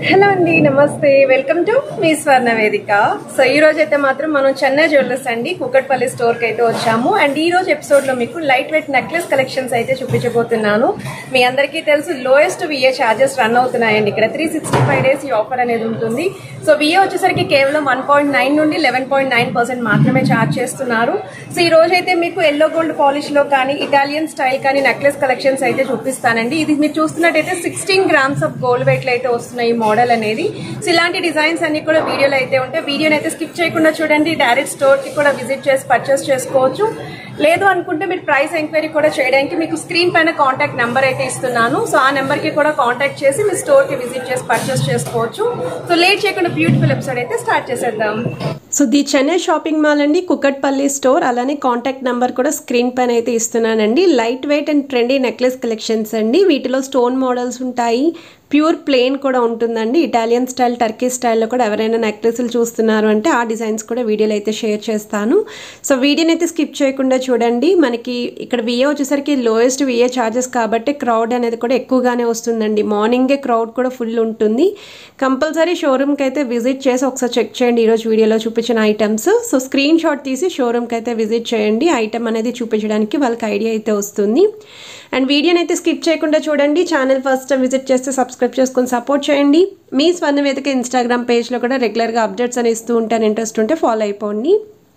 hello అండి నమస్తే welcome to me స్వర్ణ వేదిక సో ఈ రోజు అయితే మాత్రం మనం చెన్నై జ్యువెలర్స్ అండి కుకట్పల్లి స్టోర్ కి అయితే వచ్చాము అండ్ ఈ రోజు ఎపిసోడ్ లో మీకు లైట్ వెయిట్ నెక్లెస్ కలెక్షన్స్ అయితే చూపించబోతున్నాను మీ అందరికీ తెలుసు లోయెస్ట్ విఏ చార్జెస్ రన్ అవుతున్నాయండి ఇక్కడ త్రీ సిక్స్టీ ఫైవ్ డేస్ ఈ ఆఫర్ అనేది ఉంటుంది సో విఏ వచ్చేసరికి కేవలం వన్ పాయింట్ నైన్ నుండి లెవెన్ పాయింట్ నైన్ పర్సెంట్ మాత్రమే ఛార్జ్ చేస్తున్నారు సో ఈ రోజు అయితే మీకు ఎల్లో గోల్డ్ పాలిష్ లో కానీ ఇటాలియన్ స్టైల్ కానీ నెక్లెస్ కలెక్షన్స్ అయితే చూపిస్తానండి ఇది మీరు చూస్తున్నట్టయితే sixteen grams of gold weight లో అయితే వస్తున్నాయి ఈ మోడల్ అనేది సో ఇలాంటి డిజైన్స్ అన్ని కూడా వీడియోలో అయితే ఉంటాయి వీడియోని అయితే స్కిప్ చేయకుండా చూడండి డైరెక్ట్ స్టోర్ కి కూడా విజిట్ చేసి పర్చేస్ చేసుకోవచ్చు లేదు అనుకుంటే మీరు ప్రైస్ ఎంక్వైరీ కూడా చేయడానికి మీకు స్క్రీన్ పైన కాంటాక్ట్ నెంబర్ అయితే ఇస్తున్నాను సో ఆ నెంబర్ కి కూడా కాంటాక్ట్ చేసి మీ స్టోర్ కి విజిట్ చేసి పర్చేస్ చేసుకోవచ్చు సో లేట్ చేయకుండా బ్యూటిఫుల్ ఎపిసోడ్ అయితే స్టార్ట్ చేసేద్దాం so the Chennai shopping mall అండి కుకట్పల్లి స్టోర్ అలానే కాంటాక్ట్ నెంబర్ కూడా స్క్రీన్ పైన అయితే ఇస్తున్నానండి light weight and trendy necklace collections అండి వీటిలో స్టోన్ మోడల్స్ ఉంటాయి ప్యూర్ ప్లెయిన్ కూడా ఉంటుందండి ఇటాలియన్ స్టైల్ టర్కీ స్టైల్లో కూడా ఎవరైనా నెక్లెస్లు చూస్తున్నారు అంటే ఆ డిజైన్స్ కూడా వీడియోలో అయితే షేర్ చేస్తాను సో వీడియోని అయితే స్కిప్ చేయకుండా చూడండి మనకి ఇక్కడ విఏ వచ్చేసరికి లోయెస్ట్ విఏ ఛార్జెస్ కాబట్టి క్రౌడ్ అనేది కూడా ఎక్కువగానే వస్తుందండి మార్నింగే క్రౌడ్ కూడా ఫుల్ ఉంటుంది కంపల్సరీ షోరూమ్కి అయితే విజిట్ చేసి ఒకసారి చెక్ చేయండి ఈరోజు వీడియోలో చూపించిన ఐటమ్స్ సో స్క్రీన్ షాట్ తీసి షోరూమ్కి అయితే విజిట్ చేయండి ఐటమ్ అనేది చూపించడానికి వాళ్ళకి ఐడియా అయితే వస్తుంది అండ్ వీడియోని అయితే స్కిప్ చేయకుండా చూడండి ఛానల్ ఫస్ట్ టైం విజిట్ చేస్తే సబ్స్క్రైబ్ చేసుకొని సపోర్ట్ చేయండి మీ స్వర్ణ వేదిక ఇన్స్టాగ్రామ్ పేజ్లో కూడా రెగ్యులర్గా అప్డేట్స్ అని ఇస్తూ ఉంటాను ఇంట్రెస్ట్ ఉంటే ఫాలో అయిపోండి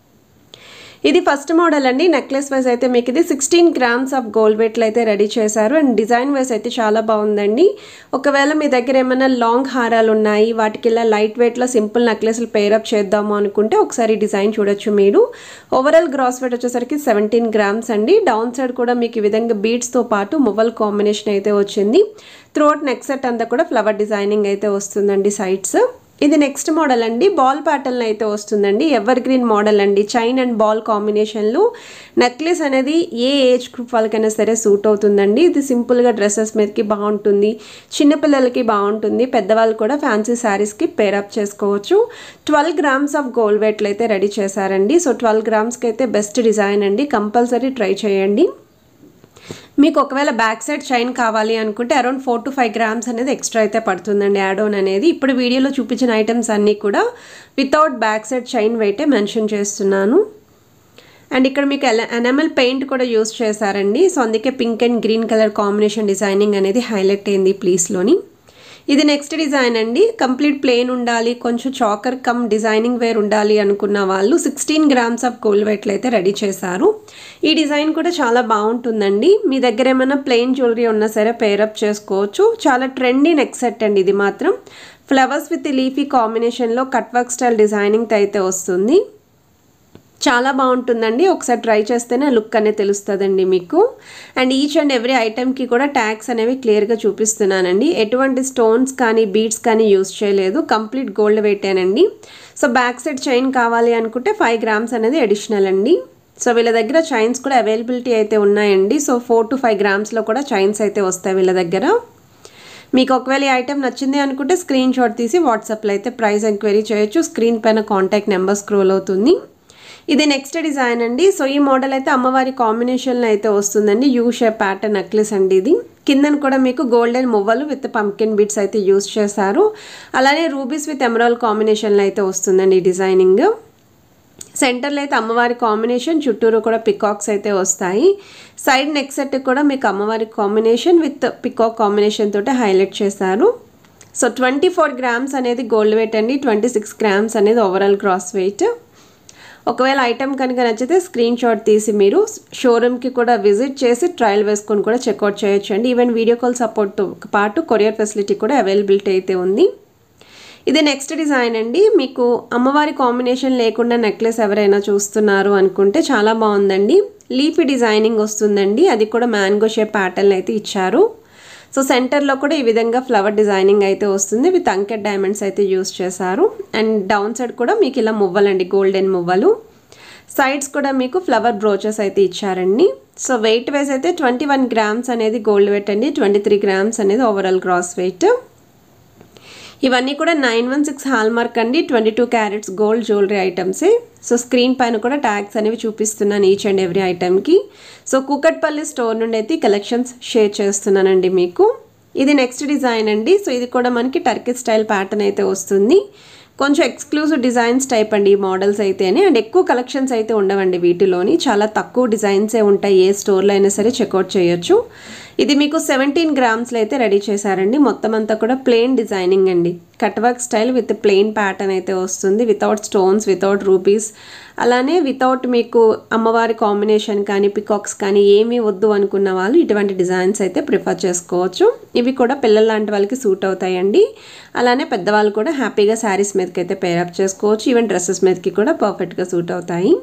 ఇది ఫస్ట్ మోడల్ అండి నెక్లెస్ వైజ్ అయితే మీకు ఇది సిక్స్టీన్ గ్రామ్స్ ఆఫ్ గోల్డ్ వెయిట్లు అయితే రెడీ చేశారు అండ్ డిజైన్ వైజ్ అయితే చాలా బాగుందండి ఒకవేళ మీ దగ్గర ఏమైనా లాంగ్ హారాలు ఉన్నాయి వాటికి ఇలా లైట్ వెయిట్లో సింపుల్ నెక్లెస్లు పేరప్ చేద్దాము అనుకుంటే ఒకసారి డిజైన్ చూడొచ్చు మీరు ఓవరాల్ గ్రాస్ వెయిట్ వచ్చేసరికి సెవెంటీన్ గ్రామ్స్ అండి డౌన్ సైడ్ కూడా మీకు ఈ విధంగా బీడ్స్తో పాటు మువ్వల్ కాంబినేషన్ అయితే వచ్చింది త్రూఅవుట్ నెక్ సెట్ అంతా కూడా ఫ్లవర్ డిజైనింగ్ అయితే వస్తుందండి సైడ్స్ ఇది నెక్స్ట్ మోడల్ అండి బాల్ ప్యాటర్న్ అయితే వస్తుందండి ఎవర్ గ్రీన్ మోడల్ అండి చైన్ అండ్ బాల్ కాంబినేషన్లో నెక్లెస్ అనేది ఏ ఏజ్ గ్రూప్ వాళ్ళకైనా సరే సూట్ అవుతుందండి ఇది సింపుల్గా డ్రెస్సెస్ మీదకి బాగుంటుంది చిన్నపిల్లలకి బాగుంటుంది పెద్దవాళ్ళు కూడా ఫ్యాన్సీ శారీస్కి పేరప్ చేసుకోవచ్చు ట్వెల్వ్ గ్రామ్స్ ఆఫ్ గోల్డ్ వెయిట్లు అయితే రెడీ చేశారండి సో ట్వెల్వ్ గ్రామ్స్కి అయితే బెస్ట్ డిజైన్ అండి కంపల్సరీ ట్రై చేయండి మీకు ఒకవేళ బ్యాక్ సైడ్ చైన్ కావాలి అనుకుంటే around four to five grams అనేది ఎక్స్ట్రా అయితే పడుతుందండి యాడ్ ఆన్ అనేది ఇప్పుడు వీడియోలో చూపించిన ఐటమ్స్ అన్నీ కూడా వితౌట్ బ్యాక్ సైడ్ చైన్ వెయిటే మెన్షన్ చేస్తున్నాను అండ్ ఇక్కడ మీకు ఎనమల్ పెయింట్ కూడా యూస్ చేశారండి సో అందుకే pink and green colour combination designing అనేది హైలైట్ అయింది ప్లీస్లోని ఇది నెక్స్ట్ డిజైన్ అండి కంప్లీట్ ప్లెయిన్ ఉండాలి కొంచెం చాకర్ కమ్ డిజైనింగ్ వేర్ ఉండాలి అనుకున్న వాళ్ళు సిక్స్టీన్ గ్రామ్స్ ఆఫ్ గోల్డ్ వెయిట్లు అయితే రెడీ చేశారు ఈ డిజైన్ కూడా చాలా బాగుంటుందండి మీ దగ్గర ఏమైనా ప్లెయిన్ జ్యువెలరీ ఉన్నా సరే పేరప్ చేసుకోవచ్చు చాలా ట్రెండీ నెక్ సెట్ అండి ఇది మాత్రం ఫ్లవర్స్ విత్ లీఫీ కాంబినేషన్లో కట్ వర్క్ స్టైల్ డిజైనింగ్ అయితే వస్తుంది చాలా బాగుంటుందండి ఒకసారి ట్రై చేస్తేనే లుక్ అనేది తెలుస్తుందండి మీకు అండ్ ఈచ్ అండ్ ఎవ్రీ ఐటెంకి కూడా ట్యాగ్స్ అనేవి క్లియర్గా చూపిస్తున్నానండి ఎటువంటి స్టోన్స్ కానీ బీడ్స్ కానీ యూస్ చేయలేదు కంప్లీట్ గోల్డ్ వెయిటేనండి సో బ్యాక్ సైడ్ చైన్ కావాలి అనుకుంటే ఫైవ్ గ్రామ్స్ అనేది అడిషనల్ అండి సో వీళ్ళ దగ్గర చైన్స్ కూడా అవైలబిలిటీ అయితే ఉన్నాయండి సో ఫోర్ టు ఫైవ్ గ్రామ్స్లో కూడా చైన్స్ అయితే వస్తాయి వీళ్ళ దగ్గర మీకు ఒకవేళ ఈ ఐటెం నచ్చింది అనుకుంటే స్క్రీన్ షాట్ తీసి వాట్సాప్లో అయితే ప్రైస్ ఎంక్వైరీ చేయొచ్చు స్క్రీన్ పైన కాంటాక్ట్ నెంబర్ స్క్రోల్ అవుతుంది ఇది నెక్స్ట్ డిజైన్ అండి సో ఈ మోడల్ అయితే అమ్మవారి కాంబినేషన్లో అయితే వస్తుందండి యూ షేప్ ప్యాటర్న్ నెక్లెస్ అండి ఇది కిందన కూడా మీకు గోల్డెన్ మువ్వలు విత్ పంకిన్ బిట్స్ అయితే యూస్ చేశారు అలానే రూబీస్ విత్ ఎమరాల్ కాంబినేషన్లో అయితే వస్తుందండి ఈ డిజైనింగ్ సెంటర్లో అయితే అమ్మవారి కాంబినేషన్ చుట్టూరు కూడా పికాక్స్ అయితే వస్తాయి సైడ్ నెక్ సెట్ కూడా మీకు అమ్మవారి కాంబినేషన్ విత్ పికాక్ కాంబినేషన్ తోటి హైలైట్ చేశారు సో ట్వంటీ ఫోర్ గ్రామ్స్ అనేది గోల్డ్ వెయిట్ అండి ట్వంటీ సిక్స్ గ్రామ్స్ అనేది ఓవరాల్ క్రాస్ వెయిట్ ఒకవేళ ఐటెం కనుక నచ్చితే స్క్రీన్ షాట్ తీసి మీరు షోరూమ్కి కూడా విజిట్ చేసి ట్రయల్ వేసుకొని కూడా చెక్అవుట్ చేయొచ్చు అండి ఈవెన్ వీడియో కాల్ సపోర్ట్తో పాటు కొరియర్ ఫెసిలిటీ కూడా అవైలబిలిటీ అయితే ఉంది ఇది నెక్స్ట్ డిజైన్ అండి మీకు అమ్మవారి కాంబినేషన్ లేకుండా నెక్లెస్ ఎవరైనా చూస్తున్నారు అనుకుంటే చాలా బాగుందండి లీఫీ డిజైనింగ్ వస్తుందండి అది కూడా మ్యాంగో షేప్ ప్యాటర్న్ అయితే ఇచ్చారు సో సెంటర్లో కూడా ఈ విధంగా ఫ్లవర్ డిజైనింగ్ అయితే వస్తుంది విత్ అంకెట్ డైమండ్స్ అయితే యూస్ చేశారు అండ్ డౌన్ సైడ్ కూడా మీకు ఇలా మువ్వలండి గోల్డెన్ మువ్వలు సైడ్స్ కూడా మీకు ఫ్లవర్ బ్రోచెస్ అయితే ఇచ్చారండి సో వెయిట్ వైజ్ అయితే ట్వంటీ వన్ గ్రామ్స్ అనేది గోల్డ్ వెయిట్ అండి ట్వంటీ త్రీ గ్రామ్స్ అనేది ఓవరాల్ గ్రాస్ వెయిట్ ఇవన్నీ కూడా నైన్ వన్ సిక్స్ హాల్మార్క్ అండి twenty two carats gold jewellery ఐటమ్సే సో స్క్రీన్ పైన కూడా ట్యాగ్స్ అనేవి చూపిస్తున్నాను ఈచ్ అండ్ ఎవ్రీ ఐటమ్కి సో కుకట్పల్లి స్టోర్ నుండి అయితే కలెక్షన్స్ షేర్ చేస్తున్నానండి మీకు ఇది నెక్స్ట్ డిజైన్ అండి సో ఇది కూడా మనకి టర్కీ స్టైల్ ప్యాటర్న్ అయితే వస్తుంది కొంచెం ఎక్స్క్లూజివ్ డిజైన్స్ టైప్ అండి ఈ మోడల్స్ అయితేనే అండ్ ఎక్కువ కలెక్షన్స్ అయితే ఉండవండి వీటిలోని చాలా తక్కువ డిజైన్సే ఉంటాయి ఏ స్టోర్లో అయినా సరే చెక్అవుట్ చేయొచ్చు ఇది మీకు సెవెంటీన్ గ్రామ్స్లో అయితే రెడీ చేశారండి మొత్తం అంతా కూడా ప్లెయిన్ డిజైనింగ్ అండి cut work style with plain pattern అయితే వస్తుంది వితౌట్ స్టోన్స్ వితౌట్ రూపీస్ అలానే వితౌట్ మీకు అమ్మవారి కాంబినేషన్ కానీ పికాక్స్ కానీ ఏమీ వద్దు అనుకున్న వాళ్ళు ఇటువంటి డిజైన్స్ అయితే ప్రిఫర్ చేసుకోవచ్చు ఇవి కూడా పిల్లల లాంటి వాళ్ళకి సూట్ అవుతాయండి అలానే పెద్దవాళ్ళు కూడా హ్యాపీగా శారీస్ మీదకి అయితే పేరప్ చేసుకోవచ్చు ఈవెన్ డ్రెస్సెస్ మీదకి కూడా పర్ఫెక్ట్గా సూట్ అవుతాయి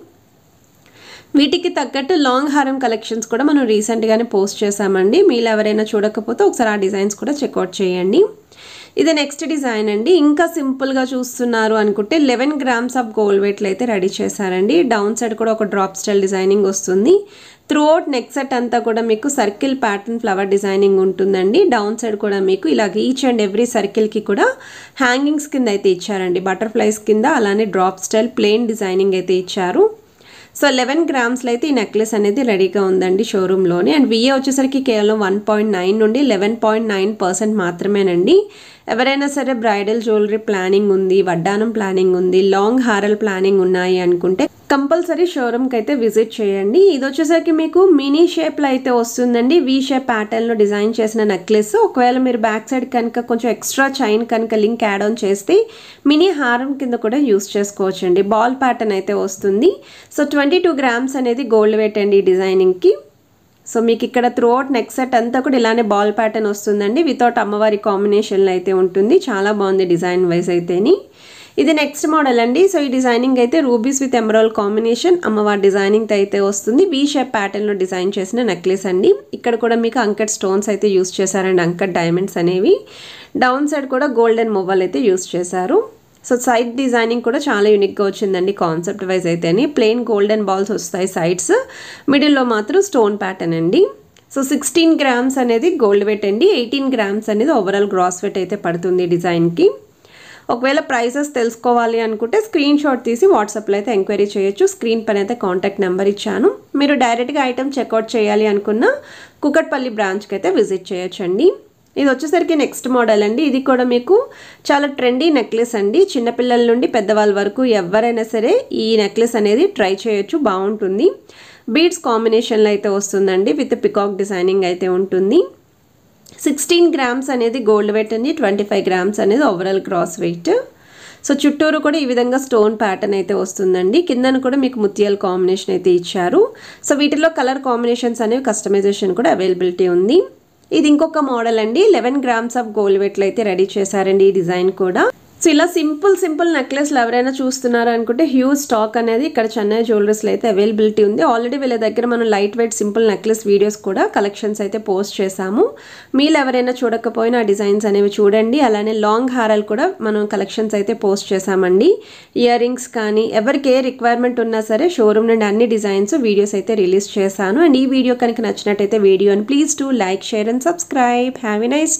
వీటికి తగ్గట్టు లాంగ్ హారం కలెక్షన్స్ కూడా మనం రీసెంట్గానే పోస్ట్ చేసామండి మీరు ఎవరైనా చూడకపోతే ఒకసారి ఆ డిజైన్స్ కూడా చెక్అవుట్ చేయండి ఇది నెక్స్ట్ డిజైన్ అండి ఇంకా సింపుల్గా చూస్తున్నారు అనుకుంటే లెవెన్ గ్రామ్స్ ఆఫ్ గోల్డ్ వెయిట్లు అయితే రెడీ చేశారండి డౌన్ సైడ్ కూడా ఒక డ్రాప్ స్టైల్ డిజైనింగ్ వస్తుంది త్రూ అవుట్ నెక్ సెట్ అంతా కూడా మీకు సర్కిల్ ప్యాటర్న్ ఫ్లవర్ డిజైనింగ్ ఉంటుందండి డౌన్ సైడ్ కూడా మీకు ఇలాగ ఈచ్ అండ్ ఎవ్రీ సర్కిల్కి కూడా హ్యాంగింగ్స్ కింద అయితే ఇచ్చారండి బటర్ఫ్లైస్ కింద అలానే డ్రాప్ స్టైల్ ప్లెయిన్ డిజైనింగ్ అయితే ఇచ్చారు సో లెవెన్ గ్రామ్స్లో అయితే ఈ నెక్లెస్ అనేది రెడీగా ఉందండి షోరూంలోని అండ్ విఏ వచ్చేసరికి కేవలం వన్ పాయింట్ నైన్ నుండి లెవెన్ పాయింట్ నైన్ పర్సెంట్ మాత్రమేనండి ఎవరైనా సరే బ్రైడల్ జ్యువెలరీ ప్లానింగ్ ఉంది వడ్డానం ప్లానింగ్ ఉంది లాంగ్ హారల్ ప్లానింగ్ ఉన్నాయి అనుకుంటే కంపల్సరీ షోరూమ్కి అయితే విజిట్ చేయండి ఇది వచ్చేసరికి మీకు మినీ షేప్లో అయితే వస్తుందండి వీ షేప్ ప్యాటర్న్లో డిజైన్ చేసిన నెక్లెస్ ఒకవేళ మీరు బ్యాక్ సైడ్ కనుక కొంచెం ఎక్స్ట్రా చైన్ కనుక లింక్ యాడ్ ఆన్ చేస్తే మినీ హారం కింద కూడా యూస్ చేసుకోవచ్చు అండి బాల్ ప్యాటర్న్ అయితే వస్తుంది సో ట్వంటీ టూ గ్రామ్స్ అనేది గోల్డ్ వెయిట్ అండి ఈ డిజైనింగ్కి సో మీకు ఇక్కడ త్రూ అవుట్ నెక్ సెట్ అంతా కూడా ఇలానే బాల్ ప్యాటర్న్ వస్తుందండి వితౌట్ అమ్మవారి కాంబినేషన్లో అయితే ఉంటుంది చాలా బాగుంది డిజైన్ వైజ్ అయితేని ఇది నెక్స్ట్ మోడల్ అండి సో ఈ డిజైనింగ్ అయితే రూబీస్ విత్ ఎమరాల్ కాంబినేషన్ అమ్మవారి డిజైనింగ్ అయితే వస్తుంది వీ షేప్ ప్యాటర్న్లో డిజైన్ చేసిన నెక్లెస్ అండి ఇక్కడ కూడా మీకు అంకట్ స్టోన్స్ అయితే యూస్ చేశారండి అంకట్ డైమండ్స్ అనేవి డౌన్ సైడ్ కూడా గోల్డెన్ మొబైల్ అయితే యూస్ చేశారు సో సైడ్ డిజైనింగ్ కూడా చాలా యూనిక్గా వచ్చిందండి కాన్సెప్ట్ వైజ్ అయితేనే ప్లెయిన్ గోల్డెన్ బాల్స్ వస్తాయి సైడ్స్ మిడిల్లో మాత్రం స్టోన్ ప్యాటర్న్ అండి సో సిక్స్టీన్ గ్రామ్స్ అనేది గోల్డ్ వెయిట్ అండి ఎయిటీన్ గ్రామ్స్ అనేది ఓవరాల్ గ్రాస్ వెయిట్ అయితే పడుతుంది డిజైన్కి ఒకవేళ ప్రైసెస్ తెలుసుకోవాలి అనుకుంటే స్క్రీన్ షాట్ తీసి వాట్సాప్లో అయితే ఎంక్వైరీ చేయొచ్చు స్క్రీన్ పైన అయితే కాంటాక్ట్ నెంబర్ ఇచ్చాను మీరు డైరెక్ట్గా ఐటమ్ చెక్అవుట్ చేయాలి అనుకున్న కుకట్పల్లి బ్రాంచ్కి అయితే విజిట్ చేయొచ్చండి ఇది వచ్చేసరికి నెక్స్ట్ మోడల్ అండి ఇది కూడా మీకు చాలా ట్రెండీ నెక్లెస్ అండి చిన్నపిల్లల నుండి పెద్దవాళ్ళ వరకు ఎవరైనా సరే ఈ నెక్లెస్ అనేది ట్రై చేయొచ్చు బాగుంటుంది బీడ్స్ కాంబినేషన్లో అయితే వస్తుందండి విత్ పికాక్ డిజైనింగ్ అయితే ఉంటుంది సిక్స్టీన్ గ్రామ్స్ అనేది గోల్డ్ వెయిట్ అండి ట్వంటీ ఫైవ్ గ్రామ్స్ అనేది ఓవరాల్ క్రాస్ వెయిట్ సో చుట్టూరు కూడా ఈ విధంగా స్టోన్ ప్యాటర్న్ అయితే వస్తుందండి కిందన కూడా మీకు ముత్యాల కాంబినేషన్ అయితే ఇచ్చారు సో వీటిలో కలర్ కాంబినేషన్స్ అనేవి కస్టమైజేషన్ కూడా అవైలబిలిటీ ఉంది ఇది ఇంకొక మోడల్ అండి లెవెన్ గ్రామ్స్ ఆఫ్ గోల్డ్ వెట్లు అయితే రెడీ చేశారండి ఈ డిజైన్ కూడా సో ఇలా సింపుల్ సింపుల్ నెక్లెస్లు ఎవరైనా చూస్తున్నారు అనుకుంటే హ్యూజ్ స్టాక్ అనేది ఇక్కడ చెన్నై జ్యువెలరీస్లో అయితే అవైలబిలిటీ ఉంది ఆల్రెడీ వీళ్ళ దగ్గర మనం light weight simple necklace videos కూడా కలెక్షన్స్ అయితే పోస్ట్ చేశాము మీరు ఎవరైనా చూడకపోయినా ఆ డిజైన్స్ అనేవి చూడండి అలానే లాంగ్ హారాలు కూడా మనం కలెక్షన్స్ అయితే పోస్ట్ చేశామండి ఇయర్ రింగ్స్ కానీ ఎవరికి ఏ రిక్వైర్మెంట్ ఉన్నా సరే షోరూమ్ నుండి అన్ని డిజైన్స్ వీడియోస్ అయితే రిలీజ్ చేశాను అండ్ ఈ వీడియో కనుక నచ్చినట్టయితే వీడియోని please to like share and subscribe have a nice